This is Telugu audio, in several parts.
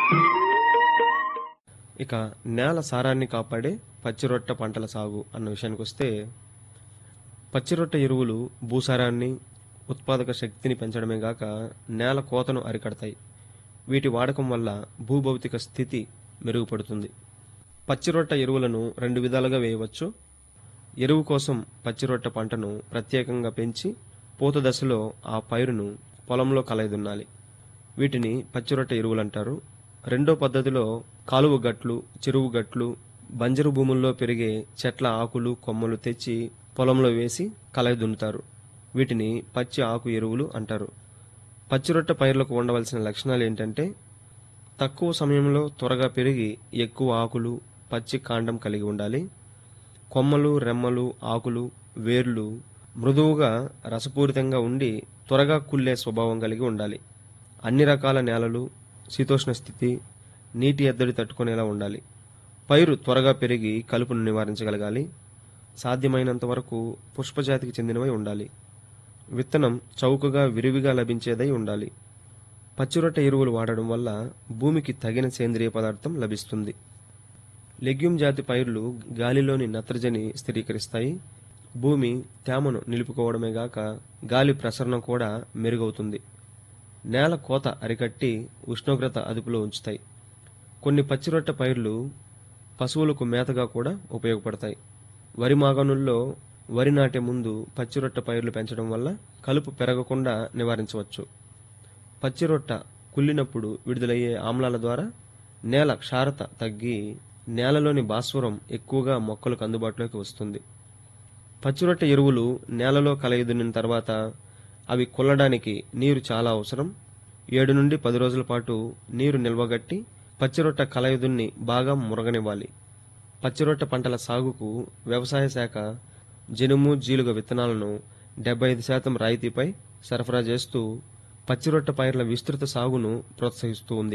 ఇక నేల సారాన్ని కాపాడే పచ్చిరొట్ట పంటల సాగు అన్న విషయానికి వస్తే పచ్చిరొట్ట ఎరువులు భూసారాన్ని ఉత్పాదక శక్తిని పెంచడమే గాక నేల కోతను అరికడతాయి వీటి వాడకం వల్ల భూభౌతిక స్థితి మెరుగుపడుతుంది పచ్చిరొట్ట ఎరువులను రెండు విధాలుగా వేయవచ్చు ఎరువు కోసం పచ్చిరొట్ట పంటను ప్రత్యేకంగా పెంచి పూత దశలో ఆ పైరును పొలంలో కలయదున్నాలి వీటిని పచ్చిరొట్ట ఎరువులు అంటారు రెండో పద్ధతిలో కాలువ గట్లు చెరువు గట్లు బంజరు భూముల్లో పెరిగే చెట్ల ఆకులు కొమ్మలు తెచ్చి పొలంలో వేసి కలయి దున్నుతారు వీటిని పచ్చి ఆకు ఎరువులు అంటారు పచ్చిరొట్ట పైర్లకు ఉండవలసిన లక్షణాలు ఏంటంటే తక్కువ సమయంలో త్వరగా పెరిగి ఎక్కువ ఆకులు పచ్చి కాండం కలిగి ఉండాలి కొమ్మలు రెమ్మలు ఆకులు వేర్లు మృదువుగా రసపూరితంగా ఉండి త్వరగా కుళ్ళే స్వభావం కలిగి ఉండాలి అన్ని రకాల నేలలు శీతోష్ణ స్థితి నీటి ఎద్దడి తట్టుకునేలా ఉండాలి పైరు త్వరగా పెరిగి కలుపును నివారించగలగాలి సాధ్యమైనంత వరకు పుష్పజాతికి చెందినవై ఉండాలి విత్తనం చౌకగా విరివిగా లభించేదై ఉండాలి పచ్చిరొట్ట ఎరువులు వాడడం వల్ల భూమికి తగిన సేంద్రియ పదార్థం లభిస్తుంది లెగ్యూమ్ జాతి పైర్లు గాలిలోని నత్రజని స్థిరీకరిస్తాయి భూమి తేమను నిలుపుకోవడమే గాక గాలి ప్రసరణ కూడా మెరుగవుతుంది నేల కోత అరికట్టి ఉష్ణోగ్రత అదుపులో ఉంచుతాయి కొన్ని పచ్చిరొట్ట పైర్లు పశువులకు మేతగా కూడా ఉపయోగపడతాయి వరి మాగనుల్లో వరి నాటే ముందు పచ్చిరొట్ట పైర్లు పెంచడం వల్ల కలుపు పెరగకుండా నివారించవచ్చు పచ్చిరొట్ట కుళ్ళినప్పుడు విడుదలయ్యే ఆమ్లాల ద్వారా నేల క్షారత తగ్గి నేలలోని భాస్వరం ఎక్కువగా మొక్కలకు అందుబాటులోకి వస్తుంది పచ్చిరొట్ట ఎరువులు నేలలో కలయిదునిన తర్వాత అవి కొల్లడానికి నీరు చాలా అవసరం ఏడు నుండి పది రోజుల పాటు నీరు నిల్వగట్టి పచ్చిరొట్ట కలయిదున్ని బాగా మురగనివ్వాలి పచ్చిరొట్ట పంటల సాగుకు వ్యవసాయ శాఖ జనుము జీలుగ విత్తనాలను డెబ్బై ఐదు శాతం రాయితీపై సరఫరా చేస్తూ పచ్చిరొట్ట పైర్ల విస్తృత సాగును ప్రోత్సహిస్తూ ఉంది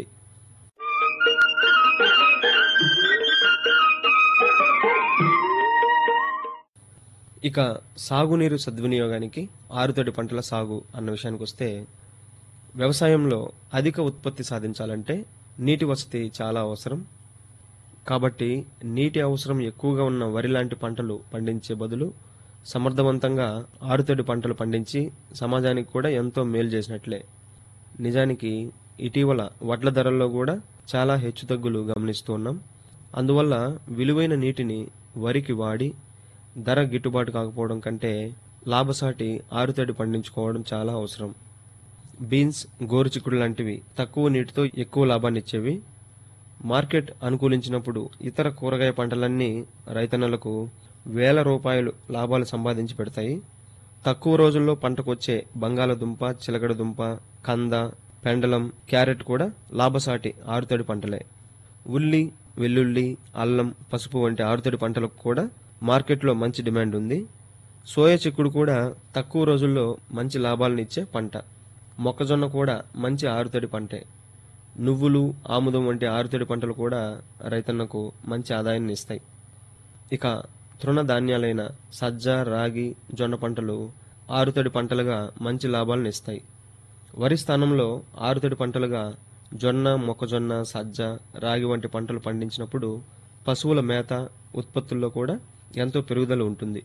ఇక సాగునీరు సద్వినియోగానికి ఆరుతడి పంటల సాగు అన్న విషయానికి వస్తే వ్యవసాయంలో అధిక ఉత్పత్తి సాధించాలంటే నీటి వసతి చాలా అవసరం కాబట్టి నీటి అవసరం ఎక్కువగా ఉన్న వరి లాంటి పంటలు పండించే బదులు సమర్థవంతంగా ఆరుతడి పంటలు పండించి సమాజానికి కూడా ఎంతో మేలు చేసినట్లే నిజానికి ఇటీవల వడ్ల ధరల్లో కూడా చాలా హెచ్చుతగ్గులు గమనిస్తూ ఉన్నాం అందువల్ల విలువైన నీటిని వరికి వాడి ధర గిట్టుబాటు కాకపోవడం కంటే లాభసాటి ఆరుతడి పండించుకోవడం చాలా అవసరం బీన్స్ గోరుచిక్కుడు లాంటివి తక్కువ నీటితో ఎక్కువ లాభాన్ని ఇచ్చేవి మార్కెట్ అనుకూలించినప్పుడు ఇతర కూరగాయ పంటలన్నీ రైతన్నలకు వేల రూపాయలు లాభాలు సంపాదించి పెడతాయి తక్కువ రోజుల్లో పంటకొచ్చే బంగాళదుంప చిలకడదుంప కంద పెండలం క్యారెట్ కూడా లాభసాటి ఆరుతడి పంటలే ఉల్లి వెల్లుల్లి అల్లం పసుపు వంటి ఆరుతడి పంటలకు కూడా మార్కెట్లో మంచి డిమాండ్ ఉంది సోయా చిక్కుడు కూడా తక్కువ రోజుల్లో మంచి లాభాలను ఇచ్చే పంట మొక్కజొన్న కూడా మంచి ఆరుతడి పంటే నువ్వులు ఆముదం వంటి ఆరుతడి పంటలు కూడా రైతన్నకు మంచి ఆదాయాన్ని ఇస్తాయి ఇక తృణ ధాన్యాలైన సజ్జ రాగి జొన్న పంటలు ఆరుతడి పంటలుగా మంచి లాభాలను ఇస్తాయి వరి స్థానంలో ఆరుతడి పంటలుగా జొన్న మొక్కజొన్న సజ్జ రాగి వంటి పంటలు పండించినప్పుడు పశువుల మేత ఉత్పత్తుల్లో కూడా ఎంతో పెరుగుదల ఉంటుంది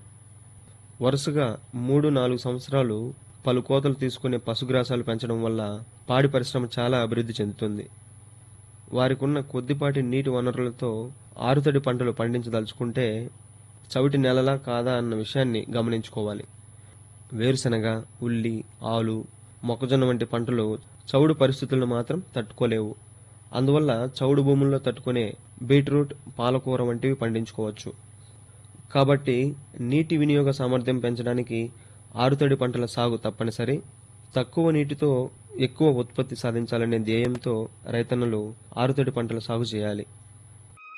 వరుసగా మూడు నాలుగు సంవత్సరాలు పలు కోతలు తీసుకునే పశుగ్రాసాలు పెంచడం వల్ల పాడి పరిశ్రమ చాలా అభివృద్ధి చెందుతుంది వారికున్న కొద్దిపాటి నీటి వనరులతో ఆరుతడి పంటలు పండించదలుచుకుంటే చవిటి నెలలా కాదా అన్న విషయాన్ని గమనించుకోవాలి వేరుశనగ ఉల్లి ఆలు మొక్కజొన్న వంటి పంటలు చౌడు పరిస్థితులను మాత్రం తట్టుకోలేవు అందువల్ల చౌడు భూముల్లో తట్టుకునే బీట్రూట్ పాలకూర వంటివి పండించుకోవచ్చు కాబట్టి నీటి వినియోగ సామర్థ్యం పెంచడానికి ఆరుతడి పంటల సాగు తప్పనిసరి తక్కువ నీటితో ఎక్కువ ఉత్పత్తి సాధించాలనే ధ్యేయంతో రైతన్నలు ఆరుతడి పంటల సాగు చేయాలి